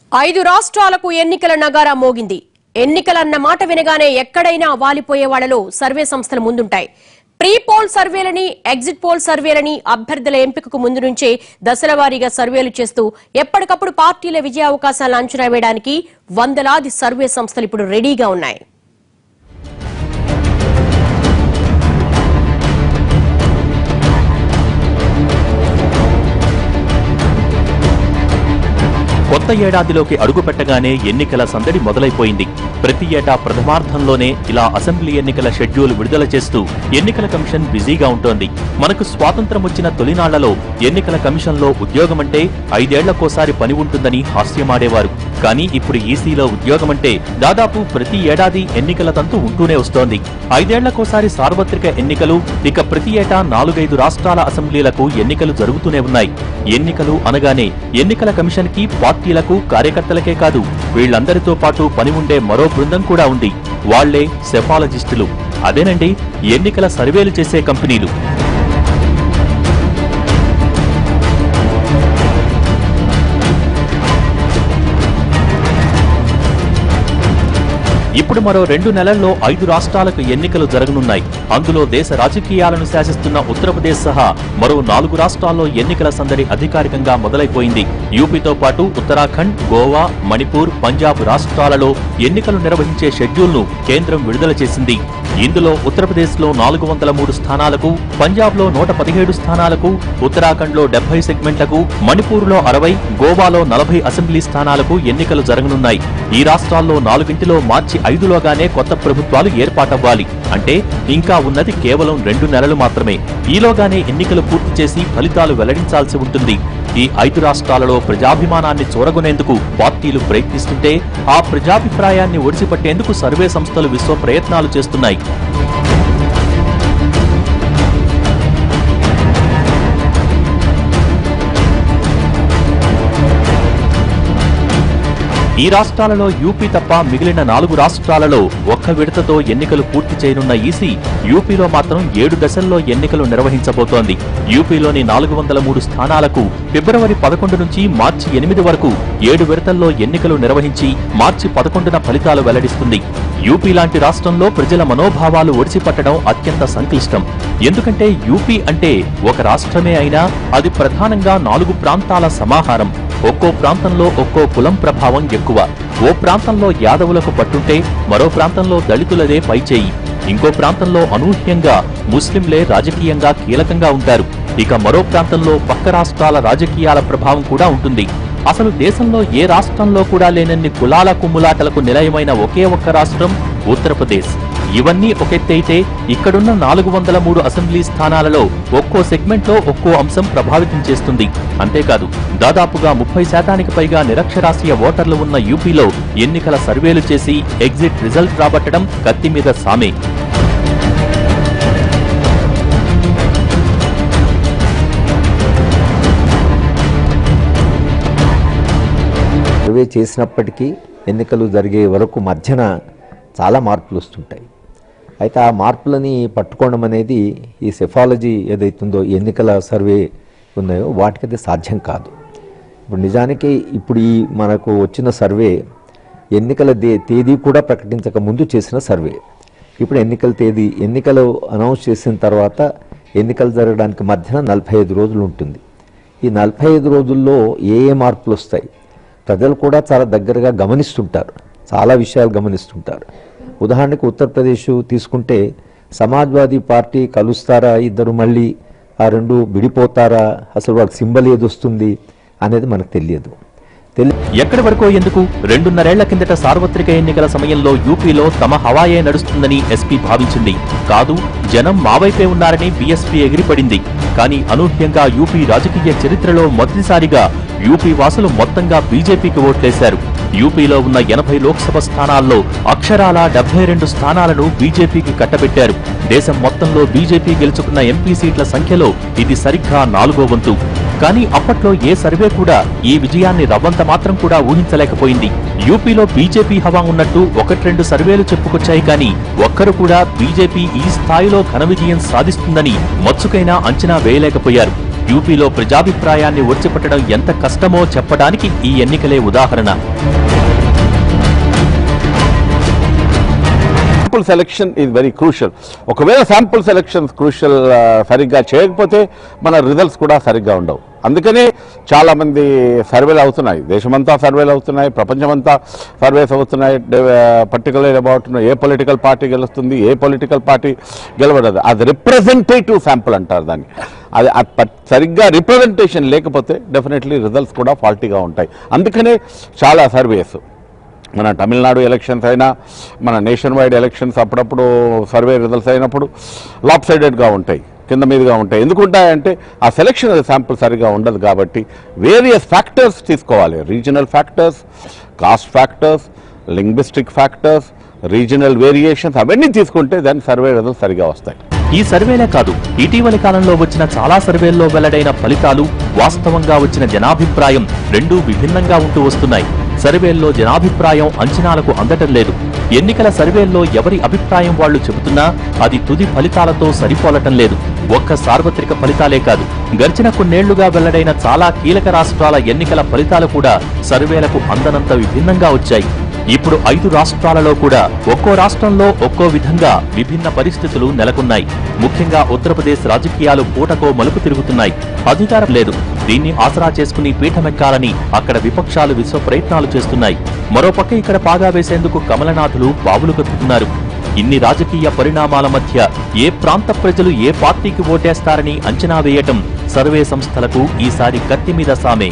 ఐదు రాష్ట్రాలకు ఎన్నికల నగారా మోగింది ఎన్నికలన్న మాట వినగానే ఎక్కడైనా వాలిపోయే వాళ్లలో సర్వే సంస్థలు ముందుంటాయి ప్రీ పోల్ సర్వేలని ఎగ్జిట్ పోల్ సర్వేలని అభ్యర్థుల ఎంపికకు ముందు నుంచే దశల వారీగా సర్వేలు చేస్తూ ఎప్పటికప్పుడు పార్టీల విజయ అవకాశాలను అంచనా వేయడానికి వందలాది సర్వే సంస్థలు ఇప్పుడు రెడీగా ఉన్నాయి కొత్త ఏడాదిలోకి అడుగుపెట్టగానే ఎన్నికల సందడి మొదలైపోయింది ప్రతి ఏటా ప్రథమార్థంలోనే ఇలా అసెంబ్లీ ఎన్నికల షెడ్యూల్ విడుదల చేస్తూ ఎన్నికల కమిషన్ బిజీగా ఉంటోంది మనకు స్వాతంత్రం వచ్చిన తొలినాళ్లలో ఎన్నికల కమిషన్లో ఉద్యోగమంటే ఐదేళ్లకోసారి పని ఉంటుందని హాస్యమాడేవారు కానీ ఇప్పుడు ఈసీలో ఉద్యోగమంటే దాదాపు ప్రతి ఏడాది ఎన్నికల తంతు ఉంటూనే వస్తోంది ఐదేళ్లకోసారి సార్వత్రిక ఎన్నికలు ఇక ప్రతి ఏటా నాలుగైదు రాష్ట్రాల అసెంబ్లీలకు ఎన్నికలు జరుగుతూనే ఉన్నాయి ఎన్నికలు అనగానే ఎన్నికల కమిషన్ కి పార్టీలకు కార్యకర్తలకే కాదు వీళ్ళందరితో పాటు పని ఉండే మరో బృందం కూడా ఉంది వాళ్లే సెఫాలజిస్టులు అదేనండి ఎన్నికల సర్వేలు చేసే కంపెనీలు ఇప్పుడు మరో రెండు నెలల్లో ఐదు రాష్ట్రాలకు ఎన్నికలు జరగనున్నాయి అందులో దేశ రాజకీయాలను శాసిస్తున్న ఉత్తరప్రదేశ్ సహా మరో నాలుగు రాష్ట్రాల్లో ఎన్నికల సందడి అధికారికంగా మొదలైపోయింది యూపీతో పాటు ఉత్తరాఖండ్ గోవా మణిపూర్ పంజాబ్ రాష్ట్రాలలో ఎన్నికలు నిర్వహించే షెడ్యూల్ను కేంద్రం విడుదల చేసింది ఇందులో ఉత్తరప్రదేశ్లో నాలుగు వందల మూడు స్థానాలకు పంజాబ్లో నూట పదిహేడు స్థానాలకు ఉత్తరాఖండ్లో డెబ్బై సెగ్మెంట్లకు మణిపూర్లో అరవై గోవాలో నలభై అసెంబ్లీ స్థానాలకు ఎన్నికలు జరగనున్నాయి ఈ రాష్ట్రాల్లో నాలుగింటిలో మార్చి ఐదులోగానే కొత్త ప్రభుత్వాలు ఏర్పాటవ్వాలి అంటే ఇంకా ఉన్నది కేవలం రెండు నెలలు మాత్రమే ఈలోగానే ఎన్నికలు పూర్తి చేసి ఫలితాలు వెల్లడించాల్సి ఉంటుంది ఈ ఐదు రాష్ట్రాలలో ప్రజాభిమానాన్ని చూరగొనేందుకు పార్టీలు ప్రయత్నిస్తుంటే ఆ ప్రజాభిప్రాయాన్ని ఒడిసిపట్టేందుకు సర్వే సంస్థలు విశ్వ ప్రయత్నాలు చేస్తున్నాయి ఈ రాష్ట్రాలలో యూపీ తప్ప మిగిలిన నాలుగు రాష్ట్రాలలో ఒక్క విడతతో ఎన్నికలు పూర్తి చేయనున్న ఈసీ యూపీలో మాత్రం ఏడు దశల్లో ఎన్నికలు నిర్వహించబోతోంది యూపీలోని నాలుగు వందల మూడు స్థానాలకు ఫిబ్రవరి పదకొండు నుంచి మార్చి ఎనిమిది వరకు ఏడు విడతల్లో ఎన్నికలు నిర్వహించి మార్చి పదకొండున ఫలితాలు వెల్లడిస్తుంది యూపీ లాంటి రాష్ట్రంలో ప్రజల మనోభావాలు ఒడిసిపట్టడం అత్యంత సంక్లిష్టం ఎందుకంటే యూపీ అంటే ఒక రాష్ట్రమే అయినా అది ప్రధానంగా నాలుగు ప్రాంతాల సమాహారం ఒక్కో ప్రాంతంలో ఒక్కో కులం ప్రభావం ఎక్కువ ఓ ప్రాంతంలో యాదవులకు పట్టుంటే మరో ప్రాంతంలో దళితులదే పైచేయి ఇంకో ప్రాంతంలో అనూహ్యంగా ముస్లింలే రాజకీయంగా కీలకంగా ఉంటారు ఇక మరో ప్రాంతంలో పక్క రాష్ట్రాల రాజకీయాల ప్రభావం కూడా ఉంటుంది అసలు దేశంలో ఏ రాష్ట్రంలో కూడా లేనన్ని కులాల కుమ్ములాటలకు నిలయమైన ఒకే ఒక్క రాష్ట్రం ఉత్తరప్రదేశ్ ఇవన్నీ ఒకెత్తైతే ఇక్కడున్న నాలుగు వందల మూడు అసెంబ్లీ స్థానాలలో ఒక్కో సెగ్మెంట్లో ఒక్కో అంశం ప్రభావితం చేస్తుంది అంతేకాదు దాదాపుగా ముప్పై శాతానికి పైగా నిరక్షరాస్య ఓటర్లు ఉన్న యూపీలో ఎన్నికల సర్వేలు చేసి ఎగ్జిట్ రిజల్ట్ రాబట్టడం కత్తి మీద సామే సర్వే చేసినప్పటికీ ఎన్నికలు జరిగే వరకు మధ్యన చాలా మార్పులు వస్తుంటాయి అయితే ఆ మార్పులని పట్టుకోవడం అనేది ఈ సెఫాలజీ ఏదైతుందో ఎన్నికల సర్వే ఉన్నాయో వాటికి అది సాధ్యం కాదు ఇప్పుడు నిజానికి ఇప్పుడు ఈ మనకు వచ్చిన సర్వే ఎన్నికల దే తేదీ కూడా ప్రకటించక ముందు చేసిన సర్వే ఇప్పుడు ఎన్నికల తేదీ ఎన్నికలు అనౌన్స్ చేసిన తర్వాత ఎన్నికలు జరగడానికి మధ్యన నలభై ఐదు రోజులు ఉంటుంది ఈ నలభై ఐదు రోజుల్లో ఏ ఏ మార్పులు వస్తాయి ప్రజలు కూడా చాలా దగ్గరగా గమనిస్తుంటారు చాలా విషయాలు గమనిస్తుంటారు ఉదాహరణకు ఉత్తరప్రదేశ్ తీసుకుంటే సమాజ్వాదీ పార్టీ కలుస్తారా ఇద్దరు మళ్ళీ ఆ రెండు విడిపోతారా అసలు వాళ్ళకి సింబల్ ఏది వస్తుంది అనేది మనకు తెలియదు తెలి ఎక్కడి వరకో ఎందుకు రెండున్నరేళ్ల కిందట సార్వత్రిక ఎన్నికల సమయంలో యూపీలో తమ హవాయే నడుస్తుందని ఎస్పీ భావించింది కాదు జనం మా వైపే ఉన్నారని బీఎస్పీ ఎగిరిపడింది కానీ అనూహ్యంగా యూపీ రాజకీయ చరిత్రలో మొదటిసారిగా యూపీ వాసులు మొత్తంగా బీజేపీకి ఓట్లేశారు యూపీలో ఉన్న ఎనభై లోక్సభ స్థానాల్లో అక్షరాల డెబ్బై రెండు స్థానాలను బీజేపీకి కట్టబెట్టారు దేశం మొత్తంలో బీజేపీ గెలుచుకున్న ఎంపీ సీట్ల సంఖ్యలో ఇది సరిగ్గా నాలుగో వంతు కానీ అప్పట్లో ఏ సర్వే కూడా ఈ విజయాన్ని రవ్వంత మాత్రం కూడా ఊహించలేకపోయింది యూపీలో బీజేపీ హవా ఉన్నట్టు ఒకటి రెండు సర్వేలు చెప్పుకొచ్చాయి కానీ ఒక్కరు కూడా బీజేపీ ఈ స్థాయిలో ఘన విజయం సాధిస్తుందని మచ్చుకైనా అంచనా వేయలేకపోయారు యూపీలో ప్రజాభిప్రాయాన్ని ఒడిచిపట్టడం ఎంత కష్టమో చెప్పడానికి ఈ ఎన్నికలే ఉదాహరణ sample selection is very crucial ఒకవేళ శాంపుల్ సెలెక్షన్ క్రూషియల్ సరిగ్గా చేయకపోతే మన రిజల్ట్స్ కూడా సరిగ్గా ఉండవు అందుకనే చాలా మంది సర్వేలు అవుతున్నాయి దేశమంతా సర్వేలు అవుతున్నాయి ప్రపంచమంతా సర్వేస్ అవుతున్నాయి పర్టికులర్ అబౌట్ ఏ పొలిటికల్ పార్టీ గెలుస్తుంది ఏ పొలిటికల్ పార్టీ గెలవడదు అది రిప్రజెంటేటివ్ శాంపుల్ అంటారు దాన్ని అది అది పట్- సరిగ్గా రిప్రజెంటేషన్ లేకపోతే డెఫినెట్లీ రిజల్ట్స్ కూడా ఫాల్టీగా ఉంటాయి అందుకనే చాలా సర్వేస్ మన తమిళనాడు ఎలక్షన్స్ అయినా మన నేషన్ వైడ్ ఎలక్షన్స్ అప్పుడప్పుడు సర్వే రిజల్ట్స్ అయినప్పుడు లాప్ సైడెడ్గా ఉంటాయి కింద మీదుగా ఉంటాయి ఎందుకు ఉంటాయంటే ఆ సెలక్షన్ శాంపుల్ సరిగా ఉండదు కాబట్టి వేరియస్ ఫ్యాక్టర్స్ తీసుకోవాలి regional factors caste factors linguistic factors regional variations అవన్నీ తీసుకుంటే దాని సర్వే రిజల్ట్స్ సరిగా వస్తాయి ఈ సర్వేలే కాదు ఇటీవలి కాలంలో వచ్చిన చాలా సర్వేల్లో వెల్లడైన ఫలితాలు వాస్తవంగా వచ్చిన జనాభిప్రాయం రెండూ విభిన్నంగా ఉంటూ వస్తున్నాయి సర్వేల్లో జనాభిప్రాయం అంచనాలకు అందటం లేదు ఎన్నికల సర్వేల్లో ఎవరి అభిప్రాయం వాళ్ళు చెబుతున్నా అది తుది ఫలితాలతో సరిపోలటం లేదు ఒక్క సార్వత్రిక ఫలితాలే కాదు గడిచిన కొన్నేళ్లుగా వెల్లడైన చాలా కీలక రాష్ట్రాల ఎన్నికల ఫలితాలు కూడా సర్వేలకు అందనంత విభిన్నంగా వచ్చాయి ఇప్పుడు ఐదు రాష్ట్రాలలో కూడా ఒక్కో రాష్ట్రంలో ఒక్కో విధంగా విభిన్న పరిస్థితులు నెలకొన్నాయి ముఖ్యంగా ఉత్తరప్రదేశ్ రాజకీయాలు పూటకో మలుపు తిరుగుతున్నాయి అధికారం లేదు దీన్ని ఆసరా చేసుకుని పీఠమెక్కాలని అక్కడ విపక్షాలు విశ్వ ప్రయత్నాలు చేస్తున్నాయి మరోపక్క ఇక్కడ పాగా వేసేందుకు కమలనాథులు పావులు కట్టుకున్నారు ఇన్ని రాజకీయ పరిణామాల మధ్య ఏ ప్రాంత ప్రజలు ఏ పార్టీకి ఓటేస్తారని అంచనా వేయటం సర్వే సంస్థలకు ఈసారి కత్తి మీద సామే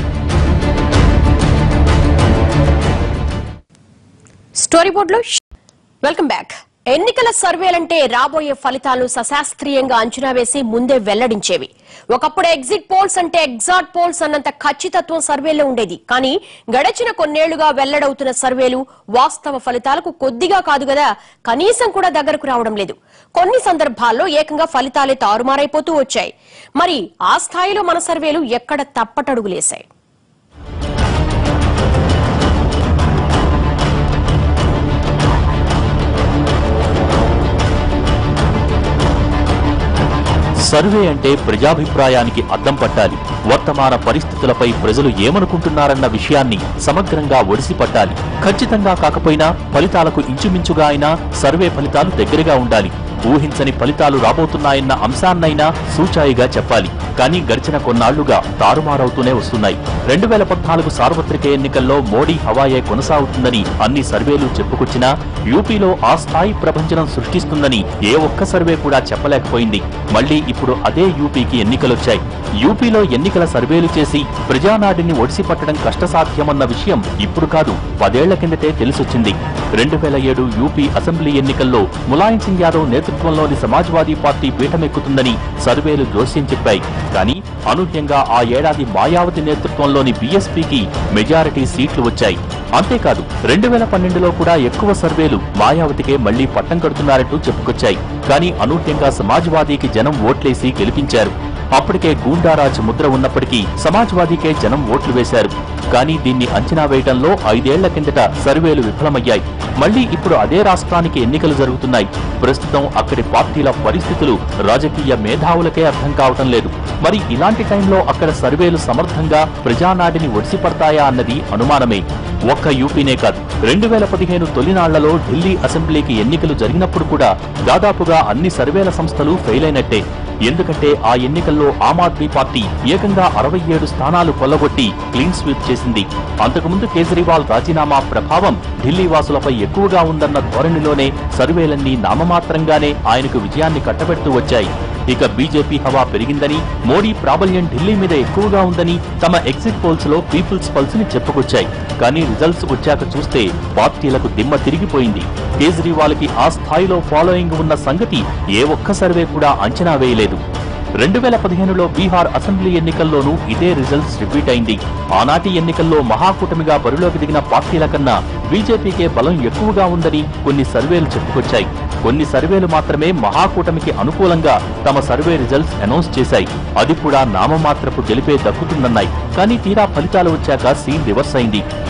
స్టోరీ బోర్డులో వెల్కమ్ బ్యాక్ ఎన్నికల సర్వేలంటే రాబోయే ఫలితాలను సశాస్త్రీయంగా అంచనా వేసి ముందే వెల్లడించేవి ఒకప్పుడు ఎగ్జిట్ పోల్స్ అంటే ఎగ్జాక్ట్ పోల్స్ అన్నంత ఖచ్చితత్వం సర్వేలో ఉండేది కానీ గడిచిన కొన్నేళ్లుగా వెల్లడవుతున్న సర్వేలు వాస్తవ ఫలితాలకు కొద్దిగా కాదు కదా కనీసం కూడా దగ్గరకు రావడం లేదు కొన్ని సందర్భాల్లో ఏకంగా ఫలితాలే తారుమారైపోతూ వచ్చాయి మరి ఆ స్థాయిలో మన సర్వేలు ఎక్కడ తప్పటడుగులేశాయి సర్వే అంటే ప్రజాభిప్రాయానికి అద్దం పట్టాలి వర్తమాన పరిస్థితులపై ప్రజలు ఏమనుకుంటున్నారన్న విషయాన్ని సమగ్రంగా ఒడిసి పట్టాలి ఖచ్చితంగా కాకపోయినా ఫలితాలకు ఇంచుమించుగా అయినా సర్వే ఫలితాలు దగ్గరగా ఉండాలి ఊహించని ఫలితాలు రాబోతున్నాయన్న అంశాన్నైనా సూచాయిగా చెప్పాలి కానీ గడిచిన కొన్నాళ్లుగా తారుమారవుతూనే వస్తున్నాయి రెండు వేల పద్నాలుగు సార్వత్రిక ఎన్నికల్లో మోడీ హవాయే కొనసాగుతుందని అన్ని సర్వేలు చెప్పుకొచ్చినా యూపీలో ఆ స్థాయి ప్రభంజనం సృష్టిస్తుందని ఏ ఒక్క సర్వే కూడా చెప్పలేకపోయింది మళ్లీ ఇప్పుడు అదే యూపీకి ఎన్నికలొచ్చాయి యూపీలో ఎన్నికల సర్వేలు చేసి ప్రజానాడిని ఒడిసి పట్టడం కష్టసాధ్యమన్న విషయం ఇప్పుడు కాదు పదేళ్ల కిందటే తెలిసొచ్చింది రెండు వేల ఏడు యూపీ అసెంబ్లీ ఎన్నికల్లో ములాయం సింగ్ యాదవ్ నేతృత్వంలోని సమాజ్వాదీ పార్టీ పీఠమెక్కుతుందని సర్వేలు జోస్యం చెప్పాయి కానీ అనూహ్యంగా ఆ ఏడాది మాయావతి నేతృత్వంలోని బీఎస్పీకి మెజారిటీ సీట్లు వచ్చాయి అంతేకాదు రెండు వేల పన్నెండులో కూడా ఎక్కువ సర్వేలు మాయావతికే మళ్లీ పట్టం కడుతున్నారంటూ చెప్పుకొచ్చాయి కానీ అనూహ్యంగా సమాజ్వాదీకి జనం ఓట్లేసి గెలిపించారు అప్పటికే గూండారాజ్ ముద్ర ఉన్నప్పటికీ సమాజ్వాదీకే జనం ఓట్లు వేశారు కానీ దీన్ని అంచనా వేయడంలో ఐదేళ్ల కిందట సర్వేలు విఫలమయ్యాయి మళ్లీ ఇప్పుడు అదే రాష్ట్రానికి ఎన్నికలు జరుగుతున్నాయి ప్రస్తుతం అక్కడి పార్టీల పరిస్థితులు రాజకీయ మేధావులకే అర్థం కావటం లేదు మరి ఇలాంటి టైంలో అక్కడ సర్వేలు సమర్థంగా ప్రజానాడిని ఒడిసిపడతాయా అన్నది అనుమానమే ఒక్క యూపీనే కాదు రెండు వేల పదిహేను తొలినాళ్లలో ఢిల్లీ అసెంబ్లీకి ఎన్నికలు జరిగినప్పుడు కూడా దాదాపుగా అన్ని సర్వేల సంస్థలు ఫెయిల్ అయినట్టే ఎందుకంటే ఆ ఎన్నికల్లో ఆమ్ ఆద్మీ పార్టీ ఏకంగా అరవై ఏడు స్థానాలు కొల్లగొట్టి క్లీన్ స్వీప్ చేసింది అంతకుముందు కేజ్రీవాల్ రాజీనామా ప్రభావం ఢిల్లీ వాసులపై ఎక్కువగా ఉందన్న ధోరణిలోనే సర్వేలన్నీ నామమాత్రంగానే ఆయనకు విజయాన్ని కట్టబెడుతూ వచ్చాయి ఇక బీజేపీ హవా పెరిగిందని మోడీ ప్రాబల్యం ఢిల్లీ మీద ఎక్కువగా ఉందని తమ ఎగ్జిట్ పోల్స్ లో పీపుల్స్ పల్స్ ని చెప్పుకొచ్చాయి కానీ రిజల్ట్స్ వచ్చాక చూస్తే పార్టీలకు దిమ్మ తిరిగిపోయింది కేజ్రీవాల్ కి ఆ స్థాయిలో ఫాలోయింగ్ ఉన్న సంగతి ఏ ఒక్క సర్వే కూడా అంచనా వేయలేదు రెండు వేల పదిహేనులో బీహార్ అసెంబ్లీ ఎన్నికల్లోనూ ఇదే రిజల్ట్స్ రిపీట్ అయింది ఆనాటి ఎన్నికల్లో మహాకూటమిగా బరిలోకి దిగిన పార్టీల కన్నా బీజేపీకే బలం ఎక్కువగా ఉందని కొన్ని సర్వేలు చెప్పుకొచ్చాయి కొన్ని సర్వేలు మాత్రమే మహాకూటమికి అనుకూలంగా తమ సర్వే రిజల్ట్స్ అనౌన్స్ చేశాయి అది కూడా నామమాత్రపు గెలిపే దక్కుతుందన్నాయి కానీ తీరా ఫలితాలు వచ్చాక సీన్ రివర్స్ అయింది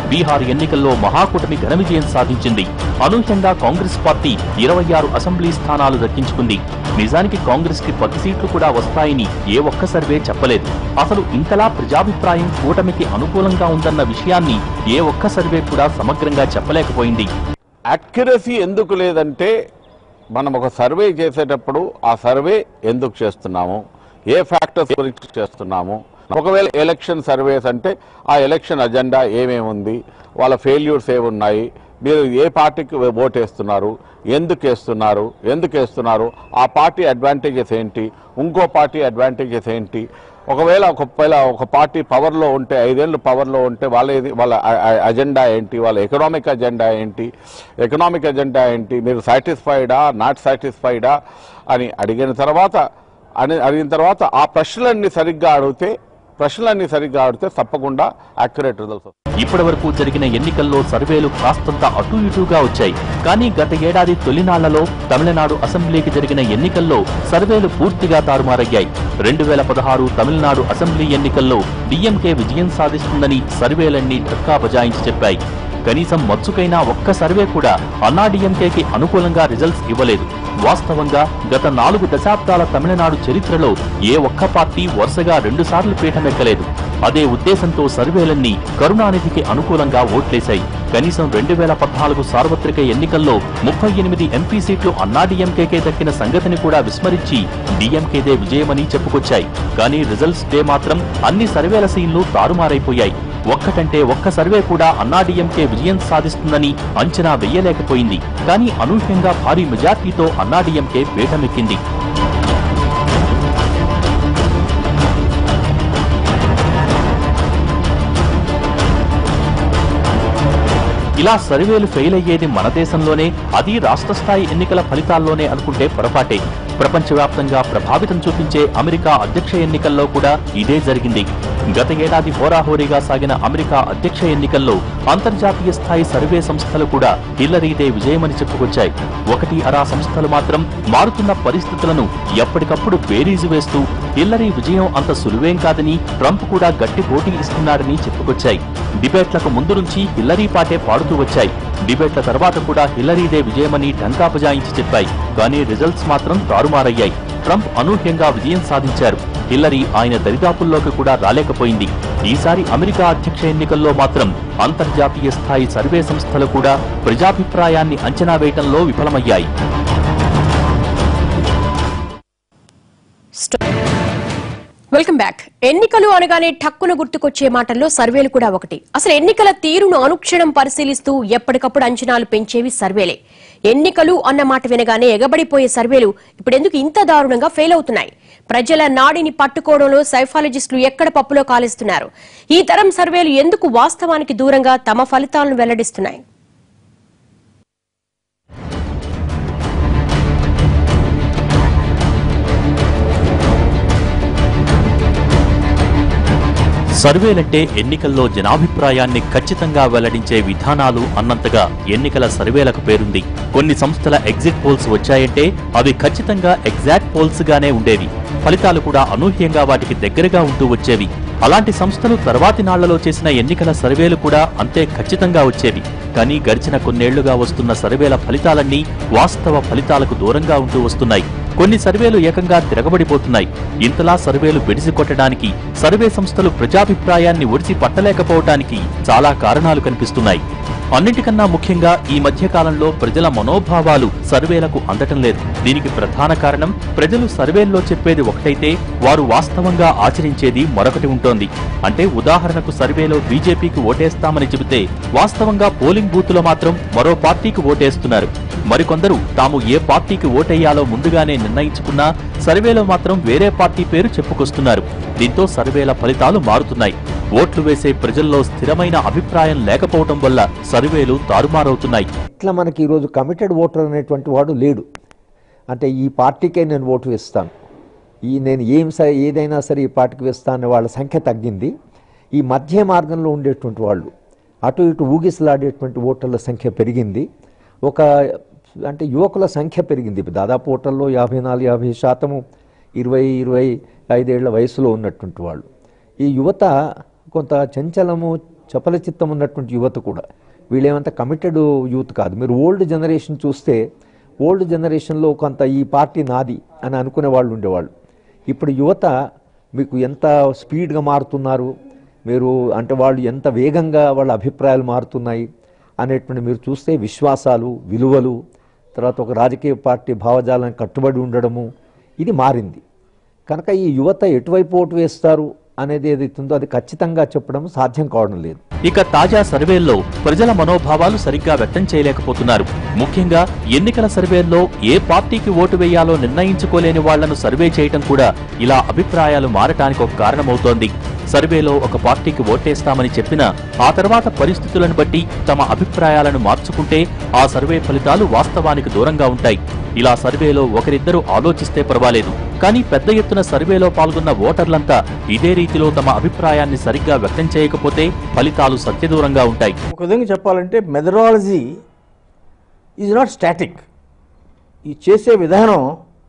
బీహార్ ఎన్నికల్లో మహాకూటమి ఘన విజయం సాధించింది అనూహ్యంగా కాంగ్రెస్ పార్టీ ఇరవై ఆరు అసెంబ్లీ స్థానాలు దక్కించుకుంది నిజానికి కాంగ్రెస్ కి పది సీట్లు కూడా వస్తాయని ఏ ఒక్క సర్వే చెప్పలేదు అసలు ఇంతలా ప్రజాభిప్రాయం కూటమికి అనుకూలంగా ఉందన్న విషయాన్ని ఏ ఒక్క సర్వే కూడా సమగ్రంగా చెప్పలేకపోయింది యాక్యురసీ ఎందుకు లేదంటే మనం ఒక సర్వే చేసేటప్పుడు ఆ సర్వే ఎందుకు చేస్తున్నాము ఏ ఫ్యాక్టర్స్ గురించి చేస్తున్నాము ఒకవేళ ఎలక్షన్ సర్వేస్ అంటే ఆ ఎలక్షన్ అజెండా ఏమేమి ఉంది వాళ్ళ ఫెయిల్యూర్స్ ఏమున్నాయి మీరు ఏ పార్టీకి ఓట్ వేస్తున్నారు ఎందుకు వేస్తున్నారు ఎందుకు వేస్తున్నారు ఆ పార్టీ అడ్వాంటేజెస్ ఏంటి ఇంకో పార్టీ అడ్వాంటేజెస్ ఏంటి ఒకవేళ ఒకవేళ ఒక పార్టీ పవర్లో ఉంటే ఐదేళ్ళు పవర్లో ఉంటే వాళ్ళ ఏది- వాళ్ళ అ- అ- అజెండా ఏంటి వాళ్ళ ఎకనామిక్ అజెండా ఏంటి ఎకనామిక్ అజెండా ఏంటి మీరు సాటిస్ఫైడా నాట్ సాటిస్ఫైడా అని అడిగిన తర్వాత అని అడిగిన తర్వాత ఆ ప్రశ్నలన్నీ సరిగ్గా అడిగితే ప్రశ్నలన్నీ సరిగ్గా అడిగితే తప్పకుండా యాక్యురేట్ రిజల్ట్స్ ఇప్పటి వరకు జరిగిన ఎన్నికల్లో సర్వేలు కాస్తంత అటు ఇటుగా వచ్చాయి కానీ గత ఏడాది తొలినాళ్లలో తమిళనాడు అసెంబ్లీకి జరిగిన ఎన్నికల్లో సర్వేలు పూర్తిగా తారుమారయ్యాయి రెండు వేల పదహారు తమిళనాడు అసెంబ్లీ ఎన్నికల్లో డిఎంకే విజయం సాధిస్తుందని సర్వేలన్నీ ఢక్కా బజాయించి చెప్పాయి కనీసం మచ్చుకైనా ఒక్క సర్వే కూడా అన్నాడీఎంకేకి అనుకూలంగా రిజల్ట్స్ ఇవ్వలేదు వాస్తవంగా గత నాలుగు దశాబ్దాల తమిళనాడు చరిత్రలో ఏ ఒక్క పార్టీ వరుసగా రెండుసార్లు పీఠమెక్కలేదు అదే ఉద్దేశంతో సర్వేలన్నీ కరుణానిధికి అనుకూలంగా ఓట్లేశాయి కనీసం రెండు వేల పద్నాలుగు సార్వత్రిక ఎన్నికల్లో ముప్పై ఎనిమిది ఎంపీ సీట్లు అన్నాడీఎంకేకే దక్కిన సంగతిని కూడా విస్మరించి డీఎంకేదే విజయమని చెప్పుకొచ్చాయి కానీ రిజల్ట్స్ డే మాత్రం అన్ని సర్వేల సీన్లు తారుమారైపోయాయి ఒక్కటంటే ఒక్క సర్వే కూడా అన్నాడీఎంకే విజయం సాధిస్తుందని అంచనా వెయ్యలేకపోయింది కానీ అనూహ్యంగా భారీ మెజార్టీతో అన్నాడీఎంకే పీఠమెక్కింది ఇలా సర్వేలు ఫెయిల్ అయ్యేది మన దేశంలోనే అది రాష్ట్ర స్థాయి ఎన్నికల ఫలితాల్లోనే అనుకుంటే పొరపాటే ప్రపంచవ్యాప్తంగా ప్రభావితం చూపించే అమెరికా అధ్యక్ష ఎన్నికల్లో కూడా ఇదే జరిగింది గత ఏడాది హోరాహోరీగా సాగిన అమెరికా అధ్యక్ష ఎన్నికల్లో అంతర్జాతీయ స్థాయి సర్వే సంస్థలు కూడా హిల్లరీదే విజయమని చెప్పుకొచ్చాయి ఒకటి అరా సంస్థలు మాత్రం మారుతున్న పరిస్థితులను ఎప్పటికప్పుడు బేరీజు వేస్తూ హిల్లరీ విజయం అంత సులువేం కాదని ట్రంప్ కూడా గట్టి పోటీ ఇస్తున్నాడని చెప్పుకొచ్చాయి డిబేట్లకు ముందు నుంచి హిల్లరీ పాటే పాడుతూ వచ్చాయి డిబేట్ల తర్వాత కూడా హిల్లరీదే విజయమని ఢంకా బజాయించి చెప్పాయి కానీ రిజల్ట్స్ మాత్రం తారుమారయ్యాయి ట్రంప్ అనూహ్యంగా విజయం సాధించారు హిల్లరీ ఆయన దరిదాపుల్లోకి కూడా రాలేకపోయింది ఈసారి అమెరికా అధ్యక్ష ఎన్నికల్లో మాత్రం అంతర్జాతీయ స్థాయి సర్వే సంస్థలు కూడా ప్రజాభిప్రాయాన్ని అంచనా వేయటంలో విఫలమయ్యాయి వెల్కమ్ బ్యాక్ ఎన్నికలు అనగానే ఠక్కున గుర్తుకొచ్చే మాటల్లో సర్వేలు కూడా ఒకటి అసలు ఎన్నికల తీరును అనుక్షణం పరిశీలిస్తూ ఎప్పటికప్పుడు అంచనాలు పెంచేవి సర్వేలే ఎన్నికలు అన్న మాట వినగానే ఎగబడిపోయే సర్వేలు ఇప్పుడెందుకు ఇంత దారుణంగా ఫెయిల్ అవుతున్నాయి ప్రజల నాడిని పట్టుకోవడంలో సైఫాలజిస్టులు ఎక్కడ పప్పులో కాలేస్తున్నారు ఈ తరం సర్వేలు ఎందుకు వాస్తవానికి దూరంగా తమ ఫలితాలను వెల్లడిస్తున్నాయి సర్వేలంటే ఎన్నికల్లో జనాభిప్రాయాన్ని ఖచ్చితంగా వెల్లడించే విధానాలు అన్నంతగా ఎన్నికల సర్వేలకు పేరుంది కొన్ని సంస్థల ఎగ్జిట్ పోల్స్ వచ్చాయంటే అవి ఖచ్చితంగా ఎగ్జాక్ట్ పోల్స్ గానే ఉండేవి ఫలితాలు కూడా అనూహ్యంగా వాటికి దగ్గరగా ఉంటూ వచ్చేవి అలాంటి సంస్థలు తర్వాతి నాళ్లలో చేసిన ఎన్నికల సర్వేలు కూడా అంతే ఖచ్చితంగా వచ్చేవి కానీ గడిచిన కొన్నేళ్లుగా వస్తున్న సర్వేల ఫలితాలన్నీ వాస్తవ ఫలితాలకు దూరంగా ఉంటూ వస్తున్నాయి కొన్ని సర్వేలు ఏకంగా తిరగబడిపోతున్నాయి ఇంతలా సర్వేలు బెడిసి కొట్టడానికి సర్వే సంస్థలు ప్రజాభిప్రాయాన్ని ఒడిసి పట్టలేకపోవటానికి చాలా కారణాలు కనిపిస్తున్నాయి అన్నిటికన్నా ముఖ్యంగా ఈ మధ్య కాలంలో ప్రజల మనోభావాలు సర్వేలకు అందటం లేదు దీనికి ప్రధాన కారణం ప్రజలు సర్వేల్లో చెప్పేది ఒకటైతే వారు వాస్తవంగా ఆచరించేది మరొకటి ఉంటోంది అంటే ఉదాహరణకు సర్వేలో బీజేపీకి ఓటేస్తామని చెబితే వాస్తవంగా పోలింగ్ బూత్లో మాత్రం మరో పార్టీకి ఓటేస్తున్నారు మరికొందరు తాము ఏ పార్టీకి ఓటేయాలో ముందుగానే నిర్ణయించుకున్నా సర్వేలో మాత్రం వేరే పార్టీ పేరు చెప్పుకొస్తున్నారు దీంతో సర్వేల ఫలితాలు మారుతున్నాయి ఓట్లు వేసే ప్రజల్లో స్థిరమైన అభిప్రాయం లేకపోవడం వల్ల సర్వేలు తారుమారవుతున్నాయి ఇట్లా మనకి ఈరోజు కమిటెడ్ ఓటర్ అనేటువంటి వాడు లేడు అంటే ఈ పార్టీకే నేను ఓటు వేస్తాను ఈ నేను ఏం సరే ఏదైనా సరే ఈ పార్టీకి వేస్తాను అనే వాళ్ళ సంఖ్య తగ్గింది ఈ మధ్య మార్గంలో ఉండేటువంటి వాళ్ళు అటు ఇటు ఊగిసలాడేటువంటి ఓటర్ల సంఖ్య పెరిగింది ఒక అంటే యువకుల సంఖ్య పెరిగింది దాదాపు ఓటర్లో యాభై నాలుగు యాభై శాతము ఇరవై ఇరవై ఐదేళ్ల వయసులో ఉన్నటువంటి వాళ్ళు ఈ యువత కొంత చంచలము చపల చిత్తం ఉన్నటువంటి యువత కూడా వీళ్ళేమంత కమిటెడ్ యూత్ కాదు మీరు ఓల్డ్ జనరేషన్ చూస్తే ఓల్డ్ జనరేషన్లో కొంత ఈ పార్టీ నాది అని అనుకునే వాళ్ళు ఉండేవాళ్ళు ఇప్పుడు యువత మీకు ఎంత స్పీడ్గా మారుతున్నారు మీరు అంటే వాళ్ళు ఎంత వేగంగా వాళ్ళ అభిప్రాయాలు మారుతున్నాయి అనేటువంటి మీరు చూస్తే విశ్వాసాలు విలువలు తర్వాత ఒక రాజకీయ పార్టీ భావజాలానికి కట్టుబడి ఉండడము ఇది మారింది కనుక ఈ యువత ఎటువైపు ఓటు వేస్తారు అనేది ఏదైతుందో అది ఖచ్చితంగా చెప్పడం సాధ్యం కావడం లేదు ఇక తాజా సర్వేల్లో ప్రజల మనోభావాలు సరిగ్గా వ్యక్తం చేయలేకపోతున్నారు ముఖ్యంగా ఎన్నికల సర్వేల్లో ఏ పార్టీకి ఓటు వేయాలో నిర్ణయించుకోలేని వాళ్లను సర్వే చేయటం కూడా ఇలా అభిప్రాయాలు మారటానికి ఒక కారణమవుతోంది సర్వేలో ఒక పార్టీకి ఓటేస్తామని చెప్పినా ఆ తర్వాత పరిస్థితులను బట్టి తమ అభిప్రాయాలను మార్చుకుంటే ఆ సర్వే ఫలితాలు వాస్తవానికి దూరంగా ఉంటాయి ఇలా సర్వేలో ఒకరిద్దరు ఆలోచిస్తే పర్వాలేదు కానీ పెద్ద ఎత్తున సర్వేలో పాల్గొన్న ఓటర్లంతా ఇదే రీతిలో తమ అభిప్రాయాన్ని సరిగ్గా వ్యక్తం చేయకపోతే ఫలితాలు సత్యదూరంగా ఉంటాయి ఒక విధంగా చెప్పాలంటే మెథడాలజీ ఈజ్ నాట్ స్టాటిక్ ఈ చేసే విధానం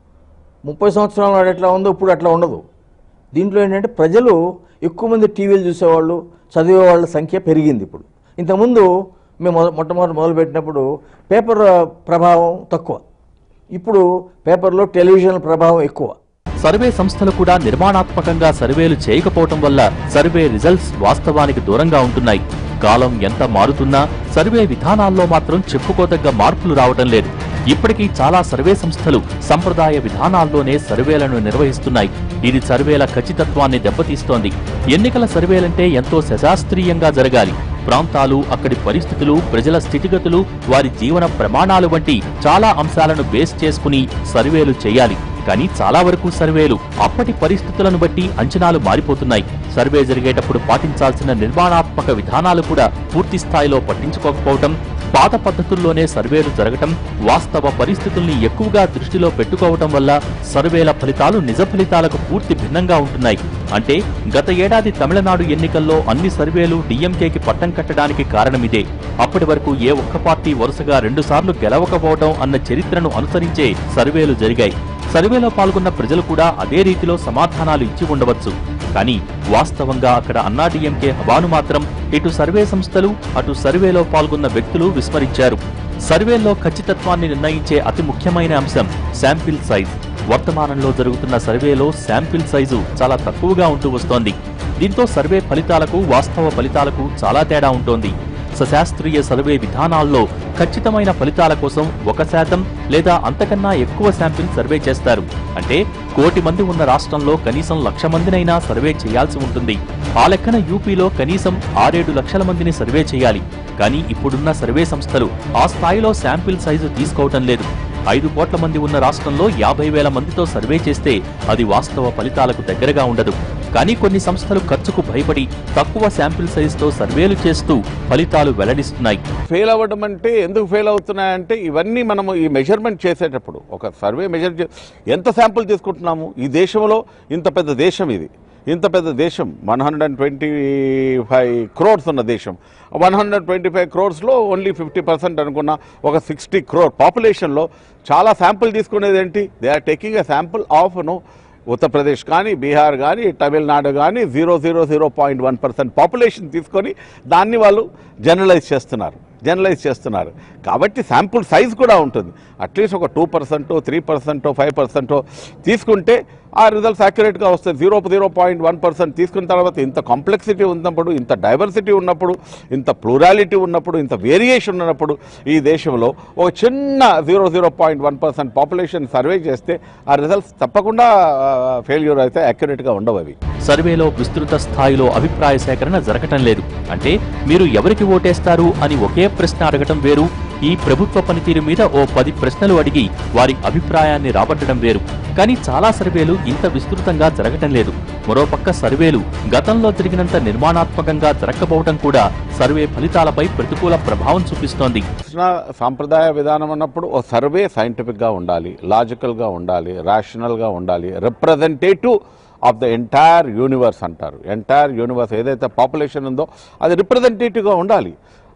ముప్పై సంవత్సరాల నాడు ఎట్లా ఉందో ఇప్పుడు అట్లా ఉండదు దీంట్లో ఏంటంటే ప్రజలు ఎక్కువ మంది టీవీలు చూసేవాళ్ళు చదివే వాళ్ళ సంఖ్య పెరిగింది ఇప్పుడు ఇంతకుముందు మేము మొద మొట్టమొదటి మొదలుపెట్టినప్పుడు పేపర్ ప్రభావం తక్కువ ఇప్పుడు పేపర్లో టెలివిజన్ ప్రభావం ఎక్కువ సర్వే సంస్థలు కూడా నిర్మాణాత్మకంగా సర్వేలు చేయకపోవటం వల్ల సర్వే రిజల్ట్స్ వాస్తవానికి దూరంగా ఉంటున్నాయి కాలం ఎంత మారుతున్నా సర్వే విధానాల్లో మాత్రం చెప్పుకోదగ్గ మార్పులు రావటం లేదు ఇప్పటికీ చాలా సర్వే సంస్థలు సంప్రదాయ విధానాల్లోనే సర్వేలను నిర్వహిస్తున్నాయి ఇది సర్వేల ఖచ్చితత్వాన్ని దెబ్బతీస్తోంది ఎన్నికల సర్వేలంటే ఎంతో శశాస్త్రీయంగా జరగాలి ప్రాంతాలు అక్కడి పరిస్థితులు ప్రజల స్థితిగతులు వారి జీవన ప్రమాణాలు వంటి చాలా అంశాలను బేస్ చేసుకుని సర్వేలు చేయాలి కానీ చాలా వరకు సర్వేలు అప్పటి పరిస్థితులను బట్టి అంచనాలు మారిపోతున్నాయి సర్వే జరిగేటప్పుడు పాటించాల్సిన నిర్మాణాత్మక విధానాలు కూడా పూర్తి స్థాయిలో పట్టించుకోకపోవటం పాత పద్ధతుల్లోనే సర్వేలు జరగటం వాస్తవ పరిస్థితుల్ని ఎక్కువగా దృష్టిలో పెట్టుకోవటం వల్ల సర్వేల ఫలితాలు నిజ ఫలితాలకు పూర్తి భిన్నంగా ఉంటున్నాయి అంటే గత ఏడాది తమిళనాడు ఎన్నికల్లో అన్ని సర్వేలు డీఎంకేకి పట్టం కట్టడానికి కారణమిదే అప్పటి వరకు ఏ ఒక్క పార్టీ వరుసగా రెండుసార్లు గెలవకపోవటం అన్న చరిత్రను అనుసరించే సర్వేలు జరిగాయి సర్వేలో పాల్గొన్న ప్రజలు కూడా అదే రీతిలో సమాధానాలు ఇచ్చి ఉండవచ్చు కానీ వాస్తవంగా అక్కడ అన్నా డీఎంకే హవాను మాత్రం ఇటు సర్వే సంస్థలు అటు సర్వేలో పాల్గొన్న వ్యక్తులు విస్మరించారు సర్వేల్లో ఖచ్చితత్వాన్ని నిర్ణయించే అతి ముఖ్యమైన అంశం శాంపిల్ సైజ్ వర్తమానంలో జరుగుతున్న సర్వేలో శాంపిల్ సైజు చాలా తక్కువగా ఉంటూ వస్తోంది దీంతో సర్వే ఫలితాలకు వాస్తవ ఫలితాలకు చాలా తేడా ఉంటోంది సశాస్త్రీయ సర్వే విధానాల్లో ఖచ్చితమైన ఫలితాల కోసం ఒక శాతం లేదా అంతకన్నా ఎక్కువ శాంపిల్ సర్వే చేస్తారు అంటే కోటి మంది ఉన్న రాష్ట్రంలో కనీసం లక్ష మందినైనా సర్వే చేయాల్సి ఉంటుంది ఆ లెక్కన యూపీలో కనీసం ఆరేడు లక్షల మందిని సర్వే చేయాలి కానీ ఇప్పుడున్న సర్వే సంస్థలు ఆ స్థాయిలో శాంపిల్ సైజు తీసుకోవటం లేదు ఐదు కోట్ల మంది ఉన్న రాష్ట్రంలో యాభై వేల మందితో సర్వే చేస్తే అది వాస్తవ ఫలితాలకు దగ్గరగా ఉండదు కానీ కొన్ని సంస్థలు ఖర్చుకు భయపడి తక్కువ శాంపిల్ సైజుతో సర్వేలు చేస్తూ ఫలితాలు వెల్లడిస్తున్నాయి ఫెయిల్ అవ్వడం అంటే ఎందుకు ఫెయిల్ అవుతున్నాయంటే ఇవన్నీ మనము ఈ మెజర్మెంట్ చేసేటప్పుడు ఒక సర్వే మెజర్ చే ఎంత శాంపుల్ తీసుకుంటున్నాము ఈ దేశంలో ఇంత పెద్ద దేశం ఇది ఇంత పెద్ద దేశం one hundred and twenty five crores ఉన్న దేశం వన్ హండ్రెడ్ ట్వంటీ ఫైవ్ క్రోర్స్లో ఓన్లీ ఫిఫ్టీ పర్సెంట్ అనుకున్న ఒక సిక్స్టీ క్రోర్ పాపులేషన్లో చాలా శాంపుల్ తీసుకునేది ఏంటి they are taking a sample of no Uttar Pradesh కానీ బీహార్ కానీ తమిళనాడు కానీ zero zero zero point one percent population తీసుకొని దాన్ని వాళ్ళు జనరలైజ్ చేస్తున్నారు జనరలైజ్ చేస్తున్నారు కాబట్టి శాంపుల్ సైజ్ కూడా ఉంటుంది అట్లీస్ట్ ఒక టూ పర్సెంటో త్రీ పర్సెంటో ఫైవ్ పర్సెంటో తీసుకుంటే ఆ రిజల్ట్స్ యాక్యురేట్గా వస్తాయి zero zero point one percent తీసుకున్న తర్వాత ఇంత కాంప్లెక్సిటీ ఉన్నప్పుడు ఇంత డైవర్సిటీ ఉన్నప్పుడు ఇంత ప్లూరాలిటీ ఉన్నప్పుడు ఇంత వేరియేషన్ ఉన్నప్పుడు ఈ దేశంలో ఒక చిన్న zero zero point one percent population survey చేస్తే ఆ రిజల్ట్స్ తప్పకుండా ఫెయిల్యూర్ అయితే యాక్యురేట్గా ఉండవు అవి సర్వేలో విస్తృత స్థాయిలో అభిప్రాయ సేకరణ జరగటం లేదు అంటే మీరు ఎవరికి ఓటేస్తారు అని ఒకే ప్రశ్న అడగటం వేరు ఈ ప్రభుత్వ పనితీరు మీద ఓ పది ప్రశ్నలు అడిగి వారి అభిప్రాయాన్ని రాబట్టడం వేరు కానీ చాలా సర్వేలు ఇంత విస్తృతంగా జరగటం లేదు మరోపక్క సర్వేలు గతంలో జరిగినంత నిర్మాణాత్మకంగా జరగకపోవటం కూడా సర్వే ఫలితాలపై ప్రతికూల ప్రభావం చూపిస్తోంది కృష్ణ సాంప్రదాయ విధానం అన్నప్పుడు ఓ సర్వే సైంటిఫిక్గా ఉండాలి లాజికల్గా ఉండాలి రేషనల్గా ఉండాలి representative of the entire universe అంటారు ఎంటైర్ యూనివర్స్ ఏదైతే పాపులేషన్ ఉందో అది రిప్రజెంటేటివ్గా ఉండాలి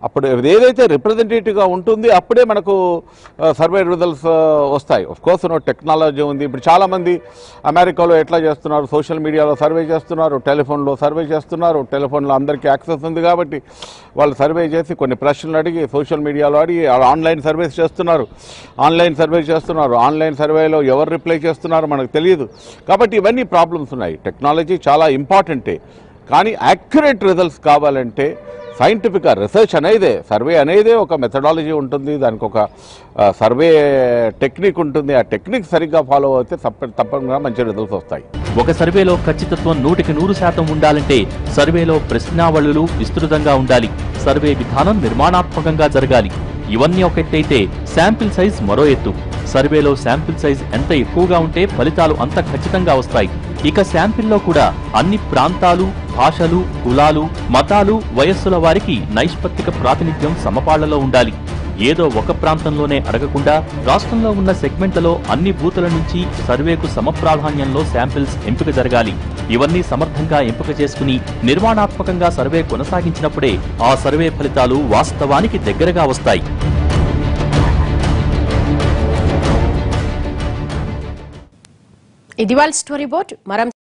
అప్పుడు ఏదైతే రిప్రజెంటేటివ్గా ఉంటుంది అప్పుడే మనకు సర్వే రిజల్ట్స్ వస్తాయి ఆఫ్ కోర్స్ టెక్నాలజీ ఉంది ఇప్పుడు చాలామంది అమెరికాలో ఎట్లా చేస్తున్నారు సోషల్ మీడియాలో సర్వే చేస్తున్నారు టెలిఫోన్లో సర్వే చేస్తున్నారు టెలిఫోన్లో అందరికీ యాక్సెస్ ఉంది కాబట్టి వాళ్ళు సర్వే చేసి కొన్ని ప్రశ్నలు అడిగి సోషల్ మీడియాలో అడిగి ఆన్లైన్ సర్వేస్ చేస్తున్నారు ఆన్లైన్ సర్వే చేస్తున్నారు ఆన్లైన్ సర్వేలో ఎవరు రిప్లై చేస్తున్నారో మనకు తెలియదు కాబట్టి ఇవన్నీ ప్రాబ్లమ్స్ ఉన్నాయి టెక్నాలజీ చాలా ఇంపార్టెంటే కానీ యాక్యురేట్ రిజల్ట్స్ కావాలంటే సైంటిఫిక్గా రీసెర్చ్ అనేదే సర్వే అనేదే ఒక మెథడాలజీ ఉంటుంది దానికి ఒక సర్వే టెక్నిక్ ఉంటుంది ఆ టెక్నిక్ సరిగ్గా ఫాలో అయితే తప్ప తప్పకుండా మంచి రిజల్ట్స్ వస్తాయి ఒక సర్వేలో ఖచ్చితత్వం నూటికి నూరు శాతం ఉండాలంటే సర్వేలో ప్రశ్నావళులు విస్తృతంగా ఉండాలి సర్వే విధానం నిర్మాణాత్మకంగా జరగాలి ఇవన్నీ ఒక ఎత్తైతే శాంపిల్ సైజ్ మరో ఎత్తు సర్వేలో శాంపిల్ సైజ్ ఎంత ఎక్కువగా ఉంటే ఫలితాలు అంత ఖచ్చితంగా వస్తాయి ఇక శాంపిల్లో కూడా అన్ని ప్రాంతాలు భాషలు కులాలు మతాలు వయస్సుల వారికి నైష్పత్తిక ప్రాతినిధ్యం సమపాళ్లలో ఉండాలి ఏదో ఒక ప్రాంతంలోనే అడగకుండా రాష్ట్రంలో ఉన్న సెగ్మెంట్లలో అన్ని బూతుల నుంచి సర్వేకు సమప్రాధాన్యంలో శాంపిల్స్ ఎంపిక జరగాలి ఇవన్నీ సమర్థంగా ఎంపిక చేసుకుని నిర్మాణాత్మకంగా సర్వే కొనసాగించినప్పుడే ఆ సర్వే ఫలితాలు వాస్తవానికి దగ్గరగా వస్తాయి ఇది వాళ్ళ స్టోరీ బోర్డ్ మరం